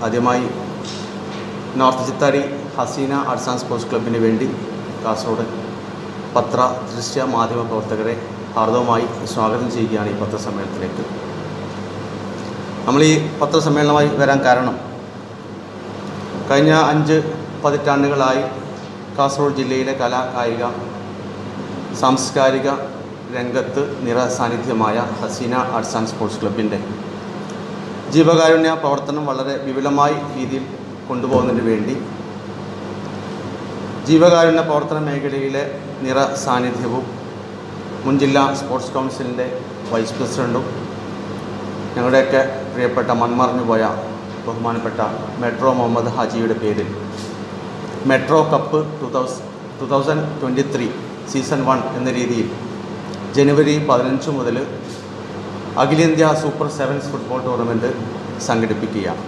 ആദ്യമായി north Chittari Haseena arts and sports ക്ലബിന് വേണ്ടി കാസർഗോഡ് പത്ര ദൃശ്യ മാധ്യമ പ്രവർത്തകരെ ഹാർദവമായി സ്വാഗതം ചെയ്യുകയാണ് ഈ പത്രസമ്മേളനത്തിലേക്ക് നമ്മൾ ഈ പത്രസമ്മേളനമായി വരാൻ കാരണം കഴിഞ്ഞ അഞ്ച് പതിറ്റാണ്ടുകളായി കാസർഗോഡ് ജില്ലയിലെ കലാ കായിക സാംസ്കാരിക രംഗത്ത് നിറ സാന്നിധ്യമായ ഹസീന ആർട്സ് ആൻഡ് സ്പോർട്സ് ക്ലബിൻ്റെ ജീവകാരുണ്യ പ്രവർത്തനം വളരെ വിപുലമായ രീതിയിൽ കൊണ്ടുപോകുന്നതിന് വേണ്ടി ജീവകാരുണ്യ പ്രവർത്തന മേഖലയിലെ നിറ സാന്നിധ്യവും മുൻ ജില്ലാ സ്പോർട്സ് കൗൺസിലിൻ്റെ വൈസ് പ്രസിഡൻറ്റും ഞങ്ങളുടെയൊക്കെ പ്രിയപ്പെട്ട മൺമറഞ്ഞു പോയ ബഹുമാനപ്പെട്ട മെട്രോ മുഹമ്മദ് ഹാജിയുടെ പേരിൽ metro cup two thousand two thousand twenty three season one എന്ന രീതിയിൽ ജനുവരി പതിനഞ്ച് മുതൽ അഖിലേന്ത്യാ സൂപ്പർ സെവൻസ് ഫുട്ബോൾ ടൂർണമെൻറ്റ് സംഘടിപ്പിക്കുകയാണ്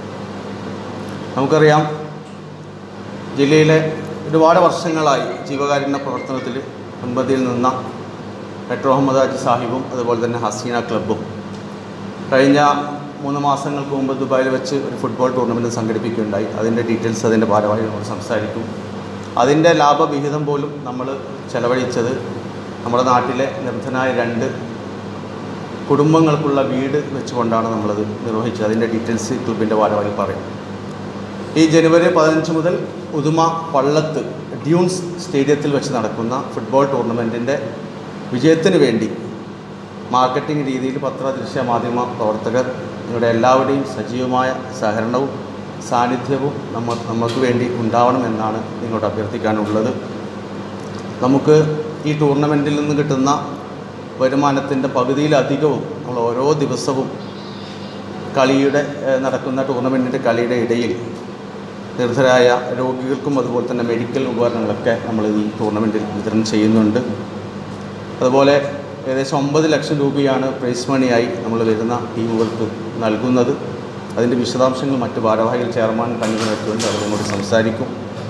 നമുക്കറിയാം ജില്ലയിലെ ഒരുപാട് വർഷങ്ങളായി ജീവകാരുണ്യ പ്രവർത്തനത്തിൽ മുൻപതിയിൽ നിന്ന മെട്രോ മുഹമ്മദ് ഹാജി സാഹിബും അതുപോലെ തന്നെ ഹസീന ക്ലബ്ബും കഴിഞ്ഞ മൂന്ന് മാസങ്ങൾക്ക് മുമ്പ് ദുബായിൽ വെച്ച് ഒരു ഫുട്ബോൾ ടൂർണമെൻറ്റ് സംഘടിപ്പിക്കുകയുണ്ടായി അതിൻ്റെ ഡീറ്റെയിൽസ് അതിൻ്റെ ഭാരവാഹി നമ്മൾ സംസാരിക്കും അതിൻ്റെ ലാഭവിഹിതം പോലും നമ്മൾ ചെലവഴിച്ചത് നമ്മുടെ നാട്ടിലെ നിർദ്ധനായ രണ്ട് കുടുംബങ്ങൾക്കുള്ള വീട് വെച്ചുകൊണ്ടാണ് നമ്മളത് നിർവഹിച്ചത് അതിൻ്റെ ഡീറ്റെയിൽസ് ക്ലബിൻ്റെ ഭാരവാഹി പറയും ഈ ജനുവരി പതിനഞ്ച് മുതൽ ഉദുമ പള്ളത്ത് ഡ്യൂൺസ് സ്റ്റേഡിയത്തിൽ വെച്ച് നടക്കുന്ന ഫുട്ബോൾ ടൂർണമെൻറ്റിൻ്റെ വിജയത്തിന് വേണ്ടി മാർക്കറ്റിംഗ് രീതിയിൽ പത്ര ദൃശ്യ മാധ്യമ പ്രവർത്തകർ നിങ്ങളുടെ എല്ലാവരുടെയും സജീവമായ സഹകരണവും സാന്നിധ്യവും നമ്മ നമുക്ക് വേണ്ടി ഉണ്ടാവണമെന്നാണ് നിങ്ങളോട് അഭ്യർത്ഥിക്കാനുള്ളത് നമുക്ക് ഈ ടൂർണമെൻറ്റിൽ നിന്ന് കിട്ടുന്ന വരുമാനത്തിൻ്റെ പകുതിയിലധികവും നമ്മൾ ഓരോ ദിവസവും കളിയുടെ ഏഹ്, നടക്കുന്ന ടൂർണമെൻറ്റിൻ്റെ കളിയുടെ ഇടയിൽ നിർദ്ധരായ രോഗികൾക്കും അതുപോലെ തന്നെ മെഡിക്കൽ ഉപകരണങ്ങളൊക്കെ നമ്മൾ ഈ ടൂർണമെൻറ്റിൽ വിതരണം ചെയ്യുന്നുണ്ട് അതുപോലെ ഏകദേശം ഒമ്പത് ലക്ഷം രൂപയാണ് പ്രൈസ് മണിയായി നമ്മൾ വരുന്ന ടീമുകൾക്ക് നൽകുന്നത് അതിൻ്റെ വിശദാംശങ്ങൾ മറ്റ് ഭാരവാഹികൾ ചെയർമാൻ കണ്ണൂർ വെച്ചുകൊണ്ട് അവരോട് സംസാരിക്കും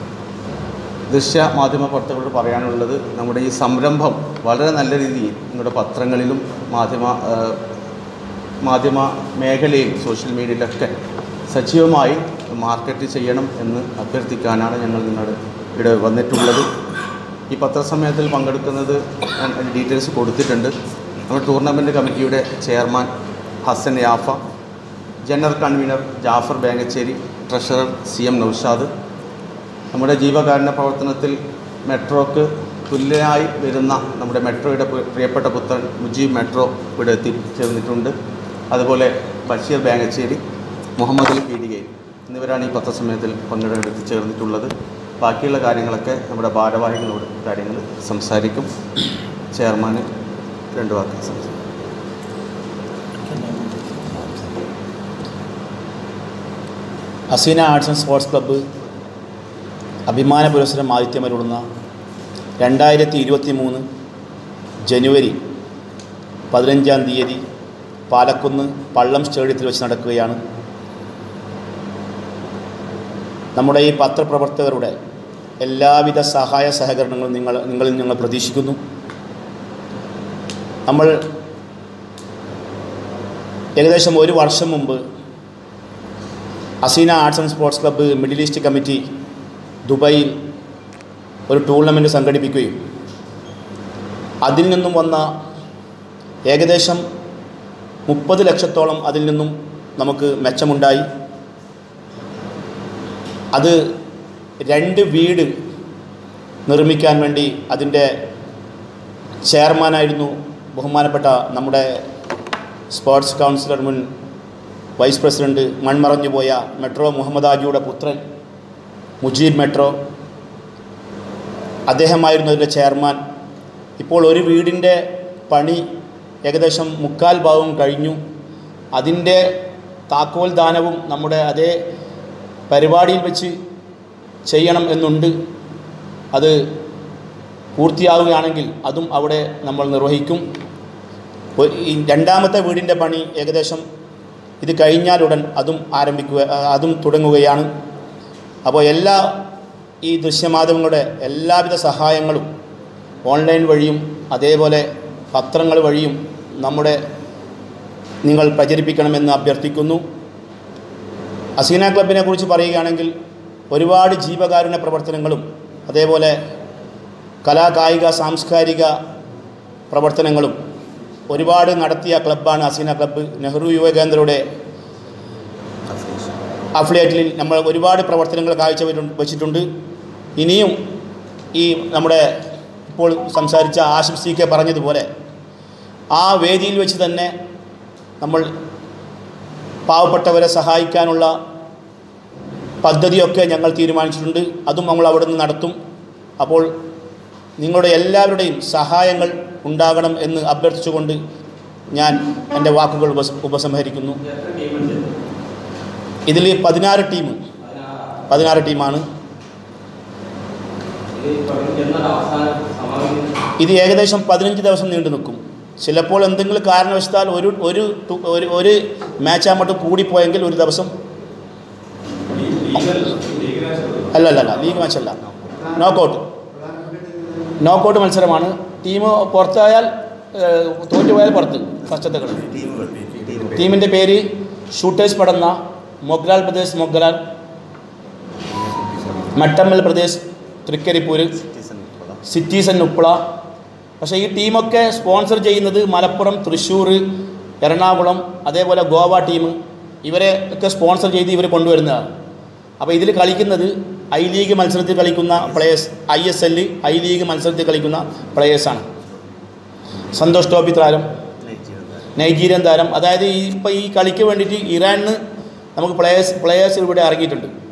ദൃശ്യ മാധ്യമ പ്രവർത്തകരോട് പറയാനുള്ളത് നമ്മുടെ ഈ സംരംഭം വളരെ നല്ല രീതിയിൽ നിങ്ങളുടെ പത്രങ്ങളിലും മാധ്യമ ആ, മാധ്യമ മേഖലയിൽ സോഷ്യൽ മീഡിയയിലൊക്കെ സജീവമായി മാർക്കറ്റ് ചെയ്യണം എന്ന് അഭ്യർത്ഥിക്കാനാണ് ഞങ്ങൾ നിങ്ങളുടെ ഇവിടെ വന്നിട്ടുള്ളത് ഈ പത്രസമ്മേളനത്തിൽ പങ്കെടുക്കുന്നത് ഞാൻ അതിൻ്റെ ഡീറ്റെയിൽസ് കൊടുത്തിട്ടുണ്ട് നമ്മുടെ ടൂർണമെൻറ്റ് കമ്മിറ്റിയുടെ chairman Hasan Yafa general convener Jafar Bankacheri treasurer C M Noushad നമ്മുടെ ജീവകാരുണ്യ പ്രവർത്തനത്തിൽ മെട്രോക്ക് തുല്യനായി വരുന്ന നമ്മുടെ മെട്രോയുടെ പ്രി- പ്രിയപ്പെട്ട പുത്രൻ മുജീബ് മെട്രോ ഇവിടെ എത്തിച്ചേർന്നിട്ടുണ്ട് അതുപോലെ Basheer Bankacheri Muhammad Ali P D A എന്നിവരാണ് ഈ പത്രസമയത്തിൽ പങ്കെടുക്കാൻ എത്തിച്ചേർന്നിട്ടുള്ളത് ബാക്കിയുള്ള കാര്യങ്ങളൊക്കെ നമ്മുടെ ഭാരവാഹികളോട് കാര്യങ്ങൾ സംസാരിക്കും ചെയർമാന് രണ്ട് വാക്ക് സംസാരിക്കും Haseena arts and sports club അഭിമാന പുരസ്സരം ആതിഥ്യമരുളുന്ന രണ്ടായിരത്തി ഇരുപത്തി മൂന്ന് ജനുവരി പതിനഞ്ചാം തീയതി പാലക്കുന്ന് പള്ളം സ്റ്റേഡിയത്തിൽ വെച്ച് നടക്കുകയാണ് നമ്മുടെ ഈ പത്രപ്രവർത്തകരുടെ എല്ലാവിധ സഹായ സഹകരണങ്ങളും നിങ്ങൾ നിങ്ങളിൽ ഞങ്ങൾ പ്രതീക്ഷിക്കുന്നു നമ്മൾ ഏകദേശം ഒരു വർഷം മുമ്പ് Aseena arts and sports club middle east committee ദുബായിൽ ഒരു ടൂർണമെൻറ്റ് സംഘടിപ്പിക്കുകയും അതിൽ നിന്നും വന്ന ഏകദേശം മുപ്പത് ലക്ഷത്തോളം അതിൽ നിന്നും നമുക്ക് മെച്ചമുണ്ടായി അത് രണ്ട് വീട് നിർമ്മിക്കാൻ വേണ്ടി അതിൻ്റെ ചെയർമാനായിരുന്നു ബഹുമാനപ്പെട്ട നമ്മുടെ സ്പോർട്സ് കൗൺസിലർ മുൻ വൈസ് പ്രസിഡന്റ് മൺമറഞ്ഞു പോയ മെട്രോ മുഹമ്മദ് ആജിയുടെ പുത്രൻ മുജീബ് മെട്രോ അദ്ദേഹമായിരുന്നു അതിൻ്റെ ചെയർമാൻ ഇപ്പോൾ ഒരു വീടിൻ്റെ പണി ഏകദേശം മുക്കാൽ ഭാഗവും കഴിഞ്ഞു അതിൻ്റെ താക്കോൽ ദാനവും നമ്മുടെ അതേ പരിപാടിയിൽ വെച്ച് ചെയ്യണം എന്നുണ്ട് അത് പൂർത്തിയാവുകയാണെങ്കിൽ അതും അവിടെ നമ്മൾ നിർവഹിക്കും ഒ- ഈ രണ്ടാമത്തെ വീടിൻ്റെ പണി ഏകദേശം ഇത് കഴിഞ്ഞാലുടൻ അതും ആരംഭിക്കുക ആ, അതും തുടങ്ങുകയാണ് അപ്പോൾ എല്ലാ ഈ ദൃശ്യമാധ്യമങ്ങളുടെ എല്ലാവിധ സഹായങ്ങളും ഓൺലൈൻ വഴിയും അതേപോലെ പത്രങ്ങൾ വഴിയും നമ്മുടെ നിങ്ങൾ പ്രചരിപ്പിക്കണമെന്ന് അഭ്യർത്ഥിക്കുന്നു അസീന ക്ലബിനെ കുറിച്ച് പറയുകയാണെങ്കിൽ ഒരുപാട് ജീവകാരുണ്യ പ്രവർത്തനങ്ങളും അതേപോലെ കലാ കായിക സാംസ്കാരിക പ്രവർത്തനങ്ങളും ഒരുപാട് നടത്തിയ ക്ലബ്ബാണ് അസീന ക്ലബ്ബ് നെഹ്റു യുവകേന്ദ്രയുടെ അഫിലിയേറ്റിൽ നമ്മൾ ഒരുപാട് പ്രവർത്തനങ്ങൾ കാഴ്ച വെച്ചിട്ടുണ്ട് ഇനിയും ഈ നമ്മുടെ ഇപ്പോൾ സംസാരിച്ച ആഷിഫ് സി കെ പറഞ്ഞതുപോലെ ആ വേദിയിൽ വെച്ച് തന്നെ നമ്മൾ പാവപ്പെട്ടവരെ സഹായിക്കാനുള്ള പദ്ധതിയൊക്കെ ഞങ്ങൾ തീരുമാനിച്ചിട്ടുണ്ട് അതും നമ്മൾ അവിടെ നിന്ന് നടത്തും അപ്പോൾ നിങ്ങളുടെ എല്ലാവരുടെയും സഹായങ്ങൾ ഉണ്ടാകണം എന്ന് അഭ്യർത്ഥിച്ചുകൊണ്ട് ഞാൻ എൻ്റെ വാക്കുകൾ ഉപസ ഉപസംഹരിക്കുന്നു ഇതിൽ പതിനാറ് ടീം പതിനാറ് ടീമാണ് ഇത് ഏകദേശം പതിനഞ്ച് ദിവസം നീണ്ടു നിൽക്കും ചിലപ്പോൾ എന്തെങ്കിലും കാരണവശാൽ ഒരു ഒരു ടു- ഒരു ഒരു മാച്ച് അങ്ങോട്ട് കൂടിപ്പോയെങ്കിൽ ഒരു ദിവസം അല്ല അല്ല അല്ല ലീഗ് മാച്ച് അല്ല നോക്കൗട്ട് നോക്കൗട്ട് മത്സരമാണ് ടീം പുറത്തായാൽ ഏഹ്, തോറ്റുപോയാൽ പുറത്ത് ഫസ്റ്റത്തെ കളി ടീമിൻ്റെ പേര് ഷൂട്ടേഴ്സ് പടന്ന മൊഗ്ലാൽ പ്രദേശ് മൊഗ്ലാൽ മട്ടമ്മൽ പ്രദേശ് തൃക്കരിപ്പൂര് സിറ്റീസൺ ഉപ്പള പക്ഷേ ഈ ടീമൊക്കെ സ്പോൺസർ ചെയ്യുന്നത് മലപ്പുറം തൃശ്ശൂർ എറണാകുളം അതേപോലെ ഗോവ ടീം ഇവരെ ഒക്കെ സ്പോൺസർ ചെയ്ത് ഇവർ കൊണ്ടുവരുന്നതാണ് അപ്പോൾ ഇതിൽ കളിക്കുന്നത് ഐ ലീഗ് മത്സരത്തിൽ കളിക്കുന്ന players I S L I league മത്സരത്തിൽ കളിക്കുന്ന പ്ലേയേഴ്സാണ് സന്തോഷ് ടോപ്പി താരം നൈജീരിയൻ താരം അതായത് ഈ ഇപ്പോൾ ഈ കളിക്ക് വേണ്ടിയിട്ട് ഇറാനിൽ നമുക്ക് പ്ലേയേഴ്സ് പ്ലേയേഴ്സ് ഇവിടെ ഇറങ്ങിയിട്ടുണ്ട്